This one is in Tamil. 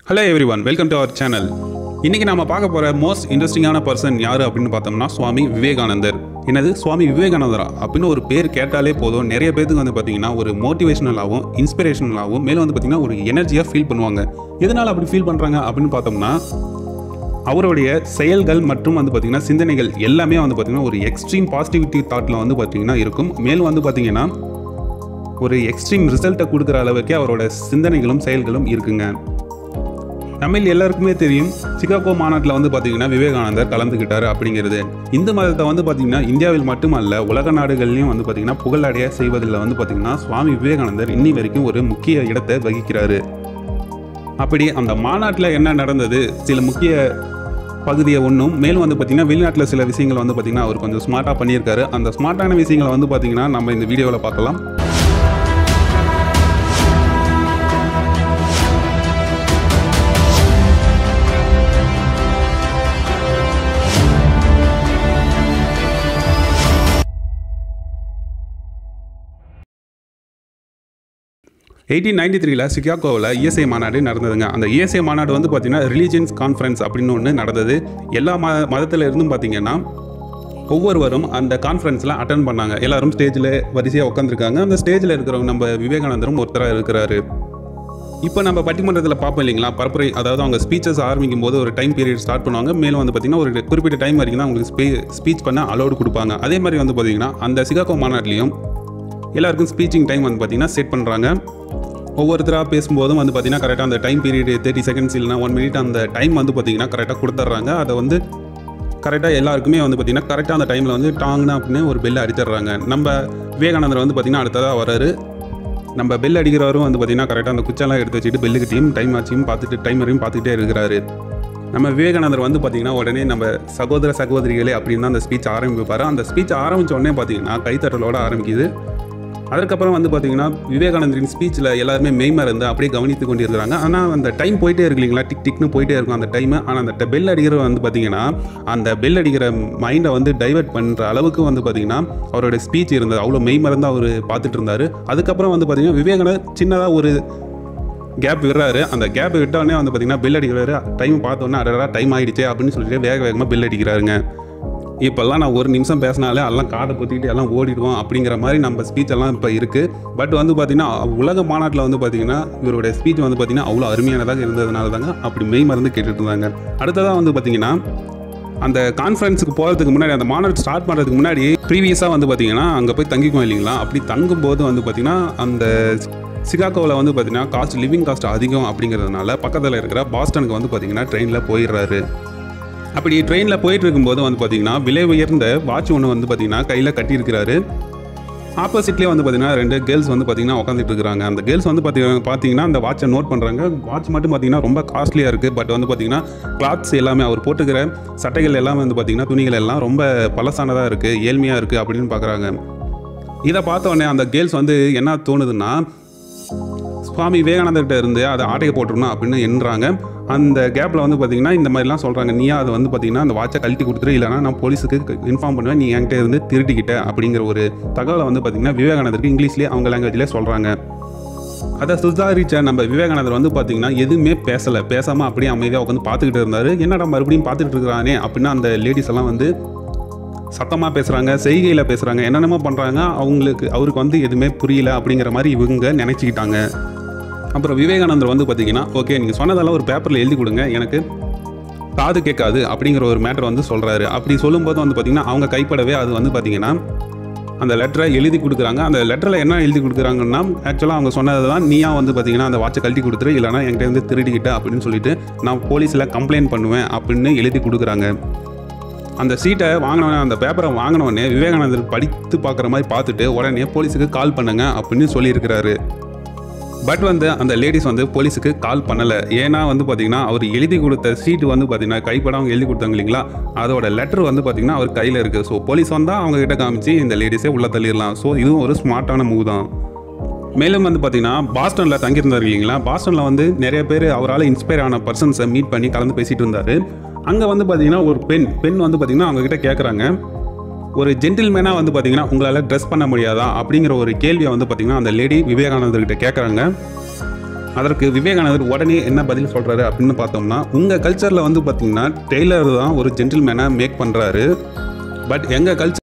hello everyone welcome to our channel இன்னைக்கு நாம பார்க்க போற மோஸ்ட் இன்ட்ரெஸ்டிங்கான பர்சன் யாரு அப்படின்னு பார்த்தோம்னா சுவாமி விவேகானந்தர் என்னது சுவாமி விவேகானந்தரா அப்படின்னு ஒரு பேர் கேட்டாலே போதும் நிறைய பேருக்கு வந்து பார்த்தீங்கன்னா ஒரு மோட்டிவேஷனலாகவும் இன்ஸ்பிரேஷனலாகவும் மேலும் வந்து பார்த்தீங்கன்னா ஒரு எனர்ஜியாக ஃபீல் பண்ணுவாங்க எதனால் அப்படி ஃபீல் பண்ணுறாங்க அப்படின்னு பார்த்தோம்னா அவருடைய செயல்கள் மற்றும் வந்து பார்த்திங்கன்னா சிந்தனைகள் எல்லாமே வந்து பார்த்திங்கன்னா ஒரு எக்ஸ்ட்ரீம் பாசிட்டிவிட்டி தாட்டில் வந்து பார்த்திங்கன்னா இருக்கும் மேலும் வந்து பார்த்திங்கன்னா ஒரு எக்ஸ்ட்ரீம் ரிசல்ட்டை கொடுக்குற அளவுக்கு அவரோட சிந்தனைகளும் செயல்களும் இருக்குங்க நம்ம எல்லாருக்குமே தெரியும் சிகாகோ மாநாட்டில் வந்து பார்த்தீங்கன்னா விவேகானந்தர் கலந்துக்கிட்டாரு அப்படிங்கிறது இந்து மதத்தை வந்து பார்த்தீங்கன்னா இந்தியாவில் மட்டுமல்ல உலக நாடுகள்லையும் வந்து பார்த்தீங்கன்னா புகழடைய செய்வதில் வந்து பார்த்தீங்கன்னா சுவாமி விவேகானந்தர் இன்னி வரைக்கும் ஒரு முக்கிய இடத்தை வகிக்கிறாரு அப்படி அந்த மாநாட்டில் என்ன நடந்தது சில முக்கிய பகுதியை ஒன்றும் மேலும் வந்து பார்த்தீங்கன்னா வெளிநாட்டில் சில விஷயங்கள் வந்து பார்த்தீங்கன்னா அவர் கொஞ்சம் ஸ்மார்ட்டாக பண்ணியிருக்காரு அந்த ஸ்மார்ட்டான விஷயங்களை வந்து பார்த்தீங்கன்னா நம்ம இந்த வீடியோவில் பார்க்கலாம் எயிட்டீன் நைன்டி த்ரீல சிகாகோவில் இஎஸ்ஐ மாநாடு நடந்ததுங்க அந்த இஎஸ்ஐ மாநாடு வந்து பார்த்தீங்கன்னா ரிலீஜியன்ஸ் கான்ஃபரன்ஸ் அப்படின்னு ஒன்று நடந்தது எல்லா ம மதத்தில் இருந்தும் பார்த்தீங்கன்னா ஒவ்வொருவரும் அந்த கான்ஃபரன்ஸில் அட்டன் பண்ணாங்க எல்லாரும் ஸ்டேஜில் வரிசையாக உட்காந்துருக்காங்க அந்த ஸ்டேஜில் இருக்கிறவங்க நம்ம விவேகானந்தரும் ஒருத்தராக இருக்கிறாரு இப்போ நம்ம பட்டிமன்றத்தில் பார்ப்போம் இல்லைங்களா பரப்புரை அதாவது அவங்க ஸ்பீச்சஸ் ஆரம்பிக்கும் போது ஒரு டைம் பீரியட் ஸ்டார்ட் பண்ணுவாங்க மேலும் வந்து பார்த்திங்கன்னா ஒரு குறிப்பிட்ட டைம் வரைக்கும் தான் அவங்களுக்கு ஸ்பீ ஸ்பீச் பண்ண அலோடு கொடுப்பாங்க அதே மாதிரி வந்து பார்த்திங்கன்னா அந்த சிகாகோ மாநாட்டிலையும் எல்லாருக்கும் ஸ்பீச்சிங் டைம் வந்து பார்த்திங்கன்னா செட் பண்ணுறாங்க ஒவ்வொருத்தராக பேசும்போதும் வந்து பார்த்திங்கன்னா கரெக்டாக அந்த டைம் பீரியட் தேர்ட்டி செகண்ட்ஸ் இல்லைனா ஒன் மினிட் அந்த டைம் வந்து பார்த்திங்கன்னா கரெக்டாக கொடுத்துட்றாங்க அதை வந்து கரெக்டாக எல்லாருக்குமே வந்து பார்த்திங்கன்னா கரெக்டாக அந்த டைமில் வந்து டாங்னா அப்படின்னு ஒரு பெல் அடிச்சிடுறாங்க நம்ம விவேகானந்தர் வந்து பார்த்திங்கன்னா அடுத்ததாக வராரு நம்ம பெல் அடிக்கிறவரும் வந்து பார்த்திங்கன்னா கரெக்டாக அந்த குச்செல்லாம் எடுத்து வச்சுட்டு பெல்லுக்கிட்டையும் டைம் ஆச்சியும் பார்த்துட்டு டைமரையும் பார்த்துட்டே இருக்கிறாரு நம்ம விவேகானந்தர் வந்து பார்த்திங்கன்னா உடனே நம்ம சகோதர சகோதரிகளே அப்படின்னு தான் அந்த ஸ்பீச் ஆரம்பிப்பார் அந்த ஸ்பீச் ஆரம்பித்த உடனே பார்த்திங்கன்னா கைத்தட்டலோட ஆரம்பிக்குது அதுக்கப்புறம் வந்து பார்த்தீங்கன்னா விவேகானந்தரின் ஸ்பீச்சில் எல்லாருமே மெய்மர் இருந்து அப்படியே கவனித்து கொண்டு இருக்கிறாங்க ஆனால் அந்த டைம் போயிட்டே இருக்கு இல்லைங்களா டிக் டிக்னு போயிட்டே இருக்கும் அந்த டைம் ஆனால் அந்த பெல் அடிக்கிற வந்து பார்த்தீங்கன்னா அந்த பெல் அடிக்கிற மைண்டை வந்து டைவெர்ட் பண்ணுற அளவுக்கு வந்து பார்த்தீங்கன்னா அவரோட ஸ்பீச் இருந்தது அவ்வளோ மெய்மறந்து அவர் பார்த்துட்டு இருந்தார் அதுக்கப்புறம் வந்து பார்த்தீங்கன்னா விவேகானந்தர் சின்னதாக ஒரு கேப் விடுறாரு அந்த கேப் விட்டோடனே வந்து பார்த்தீங்கன்னா பெல் அடிக்கிறாரு டைம் பார்த்தோன்னே அடடா டைம் ஆகிடுச்சே அப்படின்னு சொல்லிட்டு வேக வேகமாக பெல் அடிக்கிறாருங்க இப்போல்லாம் நான் ஒரு நிமிஷம் பேசினாலே எல்லாம் காதை பொத்திக்கிட்டு எல்லாம் ஓடிடுவோம் அப்படிங்கிற மாதிரி நம்ம ஸ்பீச் எல்லாம் இப்போ இருக்குது பட் வந்து பார்த்திங்கன்னா உலக மாநாட்டில் வந்து பார்த்திங்கன்னா இவருடைய ஸ்பீச் வந்து பார்த்திங்கன்னா அவ்வளோ அருமையானதாக இருந்ததுனால தாங்க அப்படி மெய் மறந்து கேட்டுட்டு இருந்தாங்க அடுத்ததாக வந்து பார்த்திங்கன்னா அந்த கான்ஃபரன்ஸுக்கு போகிறதுக்கு முன்னாடி அந்த மாநாடு ஸ்டார்ட் பண்ணுறதுக்கு முன்னாடி ப்ரீவியஸாக வந்து பார்த்திங்கன்னா அங்கே போய் தங்கிக்குவோம் இல்லைங்களா அப்படி தங்கும்போது வந்து பார்த்திங்கன்னா அந்த சிகாகோவில் வந்து பார்த்திங்கன்னா காஸ்ட் லிவிங் காஸ்ட் அதிகம் அப்படிங்கிறதுனால பக்கத்தில் இருக்கிற பாஸ்டனுக்கு வந்து பார்த்திங்கன்னா ட்ரெயினில் போயிடுறாரு அப்படி ட்ரெயினில் போயிட்டு இருக்கும்போது வந்து பார்த்தீங்கன்னா விலை உயர்ந்த வாட்ச் ஒன்று வந்து பார்த்தீங்கன்னா கையில் கட்டியிருக்கிறாரு ஆப்போசிட்லேயே வந்து பார்த்தீங்கன்னா ரெண்டு கேர்ள்ஸ் வந்து பார்த்தீங்கன்னா உட்காந்துட்டு இருக்காங்க அந்த கேர்ள்ஸ் வந்து பார்த்தீங்கன்னா பார்த்தீங்கன்னா அந்த வாட்சை நோட் பண்ணுறாங்க வாட்ச் மட்டும் பார்த்தீங்கன்னா ரொம்ப காஸ்ட்லியாக இருக்குது பட் வந்து பார்த்தீங்கன்னா கிளாத்ஸ் எல்லாமே அவர் போட்டுக்கிற சட்டைகள் எல்லாம் வந்து பார்த்தீங்கன்னா துணிகள் எல்லாம் ரொம்ப பழசானதாக இருக்குது ஏழ்மையாக இருக்குது அப்படின்னு பார்க்குறாங்க இதை பார்த்த உடனே அந்த கேர்ள்ஸ் வந்து என்ன தோணுதுன்னா சுவாமி விவேகானந்தர்கிட்ட இருந்து அதை ஆட்டையை போட்டுருணும் அப்படின்னு எண்ணுறாங்க அந்த கேப்பில் வந்து பார்த்தீங்கன்னா இந்த மாதிரிலாம் சொல்கிறாங்க நீயா அதை வந்து பார்த்தீங்கன்னா அந்த வாட்சை கழட்டி கொடுத்துரு இல்லைனா நான் போலீஸுக்கு இன்ஃபார்ம் பண்ணுவேன் நீ என்கிட்ட இருந்து திருட்டிக்கிட்ட அப்படிங்கிற ஒரு தகவலை வந்து பார்த்தீங்கன்னா விவேகானந்தருக்கு இங்கிலீஷ்லேயே அவங்க லாங்குவேஜ்லேயே சொல்கிறாங்க அதை சுதாரிச்ச நம்ம விவேகானந்தர் வந்து பார்த்தீங்கன்னா எதுவுமே பேசலை பேசாமல் அப்படியே அமைதியாக உட்காந்து பார்த்துக்கிட்டு இருந்தார் என்னடா மறுபடியும் பார்த்துட்டு இருக்கிறானே அப்படின்னா அந்த லேடிஸ் எல்லாம் வந்து சத்தமாக பேசுகிறாங்க செய்கையில் பேசுகிறாங்க என்னென்னமோ பண்ணுறாங்க அவங்களுக்கு அவருக்கு வந்து எதுவுமே புரியல அப்படிங்கிற மாதிரி இவங்க நினச்சிக்கிட்டாங்க அப்புறம் விவேகானந்தர் வந்து பார்த்தீங்கன்னா ஓகே நீங்கள் சொன்னதெல்லாம் ஒரு பேப்பரில் எழுதி கொடுங்க எனக்கு காது கேட்காது அப்படிங்கிற ஒரு மேட்டர் வந்து சொல்கிறாரு அப்படி சொல்லும்போது வந்து பார்த்திங்கன்னா அவங்க கைப்படவே அது வந்து பார்த்திங்கன்னா அந்த லெட்டரை எழுதி கொடுக்குறாங்க அந்த லெட்டரில் என்ன எழுதி கொடுக்குறாங்கன்னா ஆக்சுவலாக அவங்க சொன்னது தான் நீயா வந்து பார்த்தீங்கன்னா அந்த வாட்சை கழட்டி கொடுத்துரு இல்லைனா என்கிட்ட வந்து திருடிக்கிட்ட அப்படின்னு சொல்லிட்டு நான் போலீஸில் கம்ப்ளைண்ட் பண்ணுவேன் அப்படின்னு எழுதி கொடுக்குறாங்க அந்த சீட்டை வாங்கினவனே அந்த பேப்பரை வாங்கினவொடனே விவேகானந்தர் படித்து பார்க்குற மாதிரி பார்த்துட்டு உடனே போலீஸுக்கு கால் பண்ணுங்க அப்படின்னு சொல்லியிருக்கிறாரு பட் வந்து அந்த லேடிஸ் வந்து போலீஸுக்கு கால் பண்ணலை ஏன்னா வந்து பார்த்தீங்கன்னா அவர் எழுதி கொடுத்த சீட்டு வந்து பார்த்தீங்கன்னா கைப்படாமல் எழுதி கொடுத்தாங்க இல்லைங்களா அதோட லெட்டர் வந்து பார்த்தீங்கன்னா அவர் கையில் இருக்குது ஸோ போலீஸ் வந்தால் அவங்க கிட்ட காமிச்சு இந்த லேடிஸே உள்ளே தள்ளிடலாம் ஸோ இதுவும் ஒரு ஸ்மார்ட்டான மூவ் தான் மேலும் வந்து பார்த்தீங்கன்னா பாஸ்டனில் தங்கியிருந்தார் இல்லைங்களா பாஸ்டனில் வந்து நிறைய பேர் அவரால் இன்ஸ்பயர் ஆன பர்சன்ஸை மீட் பண்ணி கலந்து பேசிகிட்டு இருந்தார் அங்கே வந்து பார்த்தீங்கன்னா ஒரு பெண் பெண் வந்து பார்த்தீங்கன்னா அவங்கக்கிட்ட கேட்குறாங்க ஒரு ஜென்டில்மேனாக வந்து பார்த்தீங்கன்னா உங்களால் ட்ரெஸ் பண்ண முடியாதா அப்படிங்கிற ஒரு கேள்வியை வந்து பார்த்தீங்கன்னா அந்த லேடி விவேகானந்தர்கிட்ட கேட்குறாங்க அதற்கு விவேகானந்தர் உடனே என்ன பதில் சொல்கிறாரு அப்படின்னு பார்த்தோம்னா உங்கள் கல்ச்சரில் வந்து பார்த்தீங்கன்னா டெய்லர் தான் ஒரு ஜென்டில்மேனை மேக் பண்ணுறாரு பட் எங்கள் கல்ச்சர்